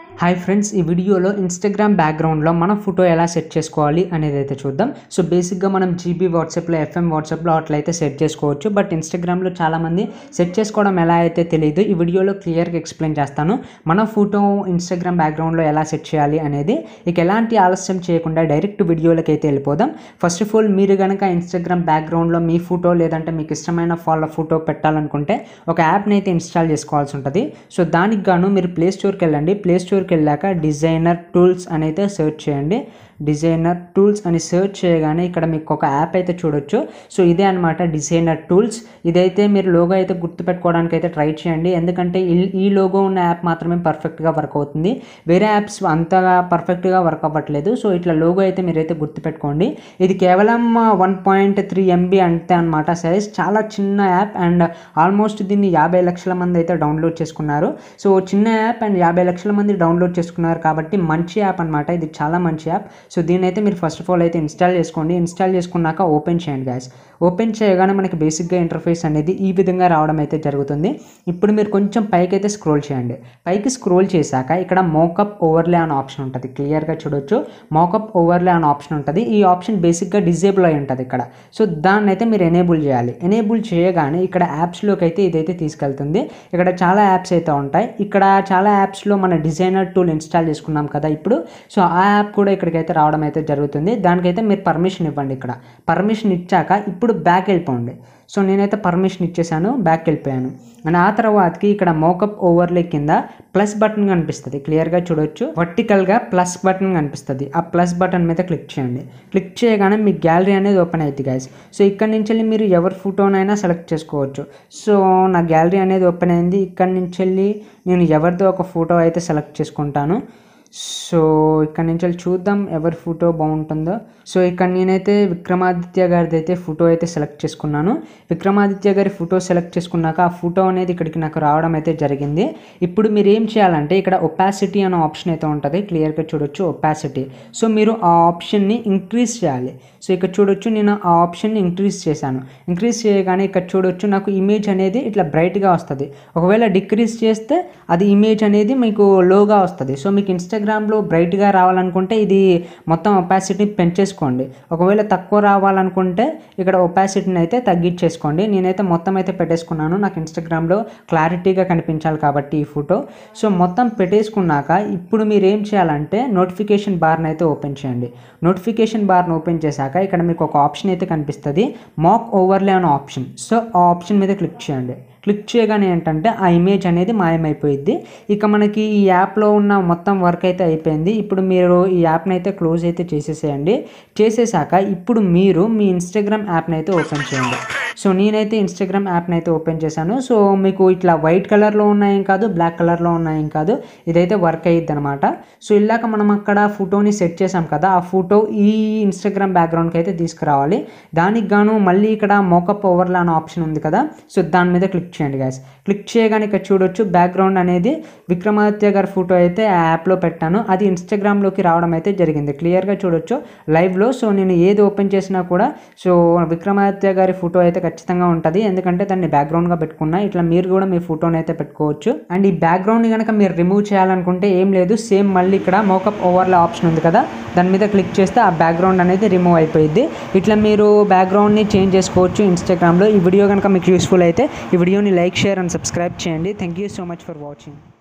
hi friends ఈ వీడియోలో Instagram బ్యాక్గ్రౌండ్లో మన ఫోటో ఎలా సెట్ చేసుకోవాలి అనేది అయితే చూద్దాం సో బేసిక్గా మనం జీబీ వాట్సాప్లో ఎఫ్ఎం వాట్సాప్లో అట్లయితే సెట్ చేసుకోవచ్చు బట్ ఇన్స్టాగ్రామ్లో చాలామంది సెట్ చేసుకోవడం ఎలా అయితే తెలియదు ఈ వీడియోలో క్లియర్గా ఎక్స్ప్లెయిన్ చేస్తాను మన ఫోటో ఇన్స్టాగ్రామ్ బ్యాక్గ్రౌండ్లో ఎలా సెట్ చేయాలి అనేది ఇక ఎలాంటి ఆలస్యం చేయకుండా డైరెక్ట్ వీడియోలకి అయితే వెళ్ళిపోదాం ఫస్ట్ ఆఫ్ ఆల్ మీరు కనుక ఇన్స్టాగ్రామ్ బ్యాక్గ్రౌండ్లో మీ ఫోటో లేదంటే మీకు ఇష్టమైన వాళ్ళ ఫోటో పెట్టాలనుకుంటే ఒక యాప్ని అయితే ఇన్స్టాల్ చేసుకోవాల్సి ఉంటుంది సో దానికి గాను మీరు ప్లే స్టోర్కి వెళ్ళండి ప్లే స్టోర్కి వెళ్ళాక డిజైనర్ టూల్స్ అని అయితే సెర్చ్ చేయండి డిజైనర్ టూల్స్ అని సెర్చ్ చేయగానే ఇక్కడ మీకు ఒక యాప్ అయితే చూడొచ్చు సో ఇదే అనమాట డిజైనర్ టూల్స్ ఇదైతే మీరు లోగో అయితే గుర్తుపెట్టుకోవడానికి అయితే ట్రై చేయండి ఎందుకంటే ఈ- ఈ లోగో ఉన్న యాప్ మాత్రమే పర్ఫెక్ట్గా వర్క్ అవుతుంది వేరే యాప్స్ అంతగా పర్ఫెక్ట్గా వర్క్ అవ్వట్లేదు సో ఇట్లా లోగో అయితే మీరైతే గుర్తుపెట్టుకోండి ఇది కేవలం వన్ పాయింట్ త్రీ ఎంబీ అంతే అనమాట సైజ్ చాలా చిన్న యాప్ అండ్ ఆల్మోస్ట్ దీన్ని యాభై లక్షల మంది అయితే డౌన్లోడ్ చేసుకున్నారు సో చిన్న యాప్ అండ్ యాభై లక్షల మంది డౌన్లోడ్ చేసుకున్నారు కాబట్టి మంచి యాప్ అనమాట ఇది చాలా మంచి యాప్ సో దీన్ని అయితే మీరు ఫస్ట్ ఆఫ్ ఆల్ అయితే ఇన్స్టాల్ చేసుకోండి ఇన్స్టాల్ చేసుకున్నాక ఓపెన్ చేయండి గాయస్ ఓపెన్ చేయగానే మనకి బేసిక్గా ఇంటర్ఫేస్ అనేది ఈ విధంగా రావడం అయితే జరుగుతుంది ఇప్పుడు మీరు కొంచెం పైకి అయితే స్క్రోల్ చేయండి పైకి స్క్రోల్ చేశాక ఇక్కడ మోకప్ ఓవర్లే అనే ఆప్షన్ ఉంటుంది క్లియర్గా చూడొచ్చు మోకప్ ఓవర్లే అనే ఆప్షన్ ఉంటుంది ఈ ఆప్షన్ బేసిక్గా డిజేబుల్ అయి ఉంటుంది ఇక్కడ సో దాన్ని అయితే మీరు ఎనేబుల్ చేయాలి ఎనేబుల్ చేయగానే ఇక్కడ యాప్స్లోకి అయితే ఇదైతే తీసుకెళ్తుంది ఇక్కడ చాలా యాప్స్ అయితే ఉంటాయి ఇక్కడ చాలా యాప్స్లో మన డిజైనర్ టూల్ ఇన్స్టాల్ చేసుకున్నాం కదా ఇప్పుడు సో ఆ యాప్ కూడా ఇక్కడికైతే రావడం అయితే జరుగుతుంది దానికైతే మీరు పర్మిషన్ ఇవ్వండి ఇక్కడ పర్మిషన్ ఇచ్చాక ఇప్పుడు బ్యాక్ వెళ్ళిపోండి సో నేనైతే పర్మిషన్ ఇచ్చేసాను బ్యాక్ వెళ్ళిపోయాను అండ్ ఆ తర్వాతకి ఇక్కడ మోకప్ ఓవర్లే కింద ప్లస్ బటన్ కనిపిస్తుంది క్లియర్గా చూడొచ్చు వర్టికల్గా ప్లస్ బటన్ కనిపిస్తుంది ఆ ప్లస్ బటన్ మీద క్లిక్ చేయండి క్లిక్ చేయగానే మీ గ్యాలరీ అనేది ఓపెన్ అవుతుంది గైస్ సో ఇక్కడ నుంచి వెళ్ళి మీరు ఎవరి ఫోటోనైనా సెలెక్ట్ చేసుకోవచ్చు సో నా గ్యాలరీ అనేది ఓపెన్ అయింది ఇక్కడ నుంచి వెళ్ళి నేను ఎవరిదో ఒక ఫోటో అయితే సెలెక్ట్ చేసుకుంటాను సో ఇక్కడ నుంచి వెళ్ళి చూద్దాం ఎవరి ఫోటో బాగుంటుందో సో ఇక్కడ నేనైతే విక్రమాదిత్య గారిది అయితే ఫోటో అయితే సెలెక్ట్ చేసుకున్నాను విక్రమాదిత్య గారి ఫోటో సెలెక్ట్ చేసుకున్నాక ఆ ఫోటో అనేది ఇక్కడికి నాకు రావడం అయితే జరిగింది ఇప్పుడు మీరు ఏం చేయాలంటే ఇక్కడ ఒపాసిటీ అనే ఆప్షన్ అయితే ఉంటుంది క్లియర్గా చూడొచ్చు ఒపాసిటీ సో మీరు ఆ ఆప్షన్ని ఇంక్రీజ్ చేయాలి సో ఇక్కడ చూడొచ్చు నేను ఆ ఆప్షన్ని ఇంక్రీజ్ చేశాను ఇంక్రీజ్ చేయగానే ఇక్కడ చూడొచ్చు నాకు ఇమేజ్ అనేది ఇట్లా బ్రైట్గా వస్తుంది ఒకవేళ డిక్రీజ్ చేస్తే అది ఇమేజ్ అనేది మీకు లోగా వస్తుంది సో మీకు ఇన్స్టాగ్రామ్లో బ్రైట్గా రావాలనుకుంటే ఇది మొత్తం ఒపాసిటీ పెంచేసుకోండి ఒకవేళ తక్కువ రావాలనుకుంటే ఇక్కడ ఒపాసిటీని అయితే తగ్గించేసుకోండి నేనైతే మొత్తం అయితే పెట్టేసుకున్నాను నాకు ఇన్స్టాగ్రామ్లో క్లారిటీగా కనిపించాలి కాబట్టి ఈ ఫోటో సో మొత్తం పెట్టేసుకున్నాక ఇప్పుడు మీరు ఏం చేయాలంటే నోటిఫికేషన్ బార్ని అయితే ఓపెన్ చేయండి నోటిఫికేషన్ బార్ని ఓపెన్ చేశాక ఇక్కడ మీకు ఒక ఆప్షన్ అయితే కనిపిస్తుంది మాక్ ఓవర్లే అనే ఆప్షన్ సో ఆ ఆప్షన్ మీద క్లిక్ చేయండి క్లిక్ చేయగానే ఏంటంటే ఆ ఇమేజ్ అనేది మాయమైపోయింది ఇక మనకి ఈ యాప్లో ఉన్న మొత్తం వర్క్ అయితే అయిపోయింది ఇప్పుడు మీరు ఈ యాప్ని అయితే క్లోజ్ అయితే చేసేసేయండి చేసేసాక ఇప్పుడు మీరు మీ ఇన్స్టాగ్రామ్ యాప్ని అయితే ఓపెన్ చేయండి సో నేనైతే ఇన్స్టాగ్రామ్ యాప్ని అయితే ఓపెన్ చేశాను సో మీకు ఇట్లా వైట్ కలర్లో ఉన్నాయేం కాదు బ్లాక్ కలర్లో ఉన్నాయేం కాదు ఇదైతే వర్క్ అయ్యిద్ది అనమాట సో ఇలాక మనం అక్కడ ఫోటోని సెట్ చేసాం కదా ఆ ఫోటో ఈ ఇన్స్టాగ్రామ్ బ్యాక్గ్రౌండ్కి అయితే తీసుకురావాలి దానికి గాను మళ్ళీ ఇక్కడ మోకప్ ఓవర్లా అనే ఆప్షన్ ఉంది కదా సో దాని మీద క్లిక్ చేయండి గాయస్ క్లిక్ చేయగానే ఇక్కడ చూడొచ్చు బ్యాక్గ్రౌండ్ అనేది విక్రమాదిత్య గారి ఫోటో అయితే ఆ యాప్లో పెట్టాను అది ఇన్స్టాగ్రామ్లోకి రావడం అయితే జరిగింది క్లియర్గా చూడొచ్చు లైవ్లో సో నేను ఏది ఓపెన్ చేసినా కూడా సో విక్రమాదిత్య గారి ఫోటో అయితే ఖచ్చితంగా ఉంటుంది ఎందుకంటే దాన్ని బ్యాక్గ్రౌండ్గా పెట్టుకున్నా ఇట్లా మీరు కూడా మీ ఫోటోని అయితే పెట్టుకోవచ్చు అండ్ ఈ బ్యాక్గ్రౌండ్ని కనుక మీరు రిమూవ్ చేయాలనుకుంటే ఏం లేదు సేమ్ మళ్ళీ ఇక్కడ మోకప్ ఓవర్లో ఆప్షన్ ఉంది కదా దాని మీద క్లిక్ చేస్తే ఆ బ్యాక్గ్రౌండ్ అనేది రిమూవ్ అయిపోయింది ఇట్లా మీరు బ్యాక్గ్రౌండ్ని చేంజ్ చేసుకోవచ్చు ఇన్స్టాగ్రామ్లో ఈ వీడియో కనుక మీకు యూస్ఫుల్ అయితే ఈ వీడియోని లైక్ షేర్ అండ్ సబ్స్క్రైబ్ చేయండి thank you so much for watching